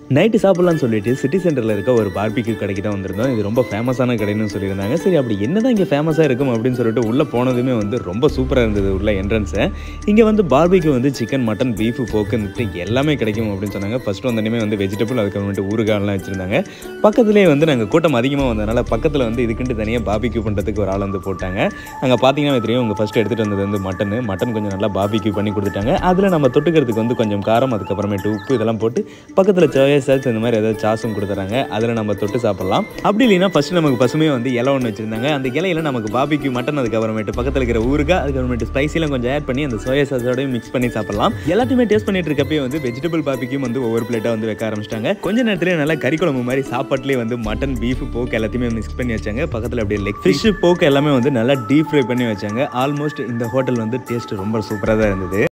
night சாப்பிட்லான்னு சொல்லிட்டு city சென்டரில் இருக்க ஒரு பார்பிக்யூ கடைக்கு தான் வந்திருந்தோம் இது ரொம்ப ஃபேமஸான கடைன்னு சொல்லியிருந்தாங்க சரி அப்படி என்னதான் இங்கே ஃபேமஸாக இருக்கும் அப்படின்னு சொல்லிட்டு உள்ளே போனதுமே வந்து ரொம்ப சூப்பராக இருந்தது உள்ள என்ட்ரன்ஸை இங்கே வந்து பார்பிக்யூ வந்து சிக்கன் மட்டன் பீஃபு போக்குன்ட்டு எல்லாமே கிடைக்கும் அப்படின்னு சொன்னாங்க ஃபர்ஸ்ட் வந்தோடனே வந்து வெஜிடபிள் அதுக்கப்புறமேட்டு ஊறுகாயெல்லாம் வச்சுருந்தாங்க பக்கத்துலேயே வந்து நாங்கள் கூட்டம் அதிகமாக வந்ததுனால பக்கத்தில் வந்து இதுக்குன்ட்டு தனியாக பார்பிக்யூ பண்ணுறதுக்கு ஒரு ஆள் வந்து போட்டாங்க அங்கே பார்த்தீங்கன்னா தெரியும் உங்கள் ஃபஸ்ட்டு எடுத்துகிட்டு வந்தது வந்து மட்டன் மட்டன் கொஞ்சம் நல்லா பார்பிக்யூ பண்ணி கொடுத்துட்டாங்க அதில் நம்ம தொட்டுக்கிறதுக்கு வந்து கொஞ்சம் காரம் அதுக்கப்புறமேட்டு உப்பு இதெல்லாம் போட்டு பக்கத்தில் சோயா சாஸ் இந்த மாதிரி ஏதாவது சாஸும் கொடுத்துறாங்க அதில் நம்ம தொட்டு சாப்பிட்லாம் அப்படி இல்லைன்னா ஃபஸ்ட்டு நமக்கு பசுமையாக வந்து இலை ஒன்று வச்சுருந்தாங்க அந்த இலையில நமக்கு பாபிக்கு மட்டன் அதுக்கப்புறமேட்டு பக்கத்தில் இருக்கிற ஊறுகாய் அதுக்கப்புறமேட்டு ஸ்பைசிலாம் கொஞ்சம் ஆட் பண்ணி அந்த சோயா சாஸோடய மிக்ஸ் பண்ணி சாப்பிடலாம் எல்லாத்தையுமே டேஸ்ட் பண்ணிட்டு இருக்கப்பயே வந்து வெஜிடபிள் பாபிக்கும் வந்து ஒவ்வொரு பிளேட்டாக வந்து வைக்க ஆரம்பிச்சிட்டாங்க கொஞ்ச நேரத்திலே நல்லா கறி குழம்பு மாதிரி சாப்பாட்டுலேயே வந்து மட்டன் பீஃப் போக்கு எல்லாத்தையுமே மிக்ஸ் பண்ணி வச்சாங்க பக்கத்தில் அப்படியே லெக் ஃபிஷ் போக்கு எல்லாமே வந்து நல்லா டீப் ஃப்ரை பண்ணி வச்சாங்க ஆல்மோஸ்ட் இந்த ஹோட்டல் வந்து டேஸ்ட் ரொம்ப சூப்பராக தான் இருந்தது